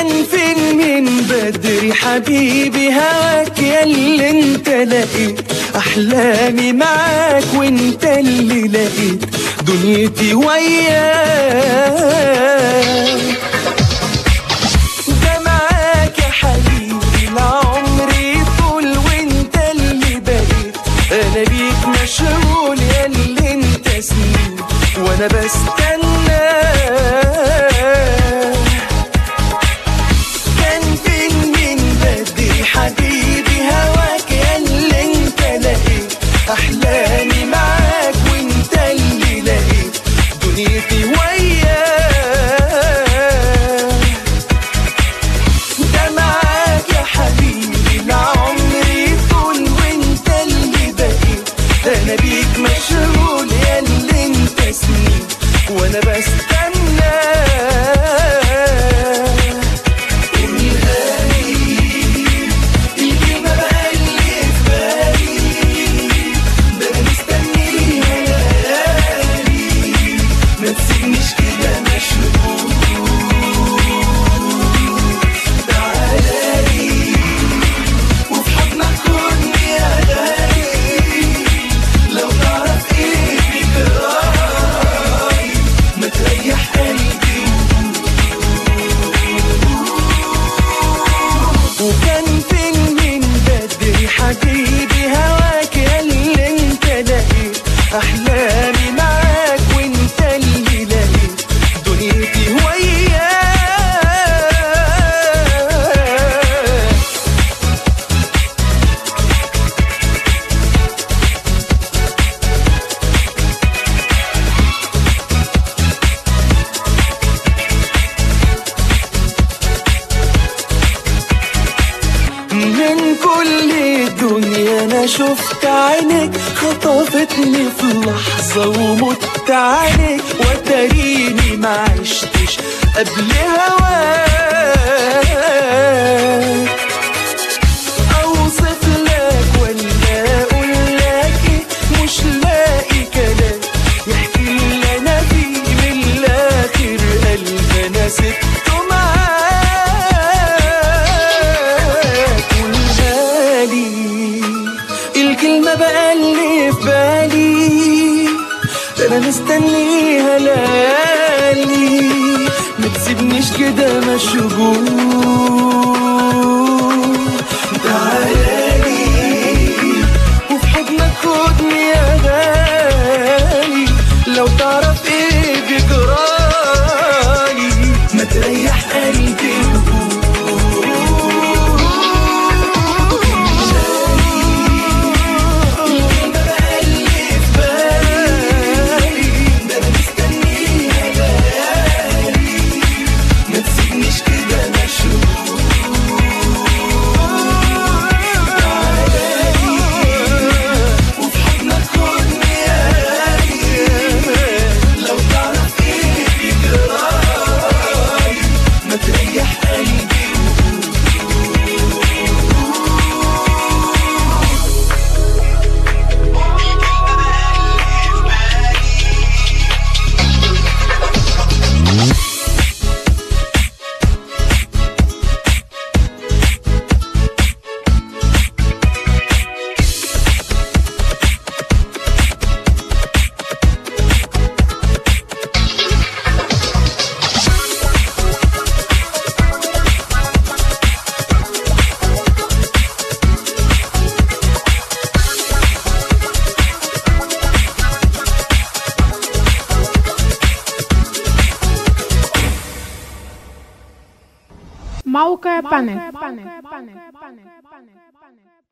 كان فين من بدري حبيبي هواك يا اللي انت لقيت احلامي معاك وانت اللي لقيت دنيتي وياك ده معاك يا حبيبي العمر طول وانت اللي بقيت انا بيك مشغول يا اللي انت سنين وانا بستنى كان فين من بدري حبيبي هواك يا اللي انت لقيت احلامي معاك وانت اللي لقيت دنيتي وياك ده معاك يا حبيبي العمر طول وانت اللي بقيت انا بيك مشغول يا اللي انت سنين وانا بستنى قولها لي الكلمة بقى اللي في بالي ده انا مستنيها ليالي ما تسيبنيش كده مشغول تعالي وفي حضنك خدني يا غالي لو تعرف ايه بجراي ما تريح قلبي وكان فين من بدري حبيبي هواك يا اللي انت لقيت احلامي معاك وانت اللي لقيت دنيتي وياك من كل الدنيا انا شفت عينك خطفتني في لحظة ومت عليك وتريني ما عشتش قبل هواك اوصف لك ولا اقول لك إيه؟ مش لاقي كلام يحكي اللي انا فيه من الاخر قلب انا سبته معاك قولها لي الكلمة بقى اللي في بالي ده انا مستنيها ليالي ما تسيبنيش كده مشغول تعالي وفي حضنك خدني يا غالي لو تعرف ايه بجرالي ما تريح قلبي ما تسيبنيش كده مشغول وفي حضنك خدني يا غالي لو تعرف ايه بجراي ما تريح قلبي موقع بانل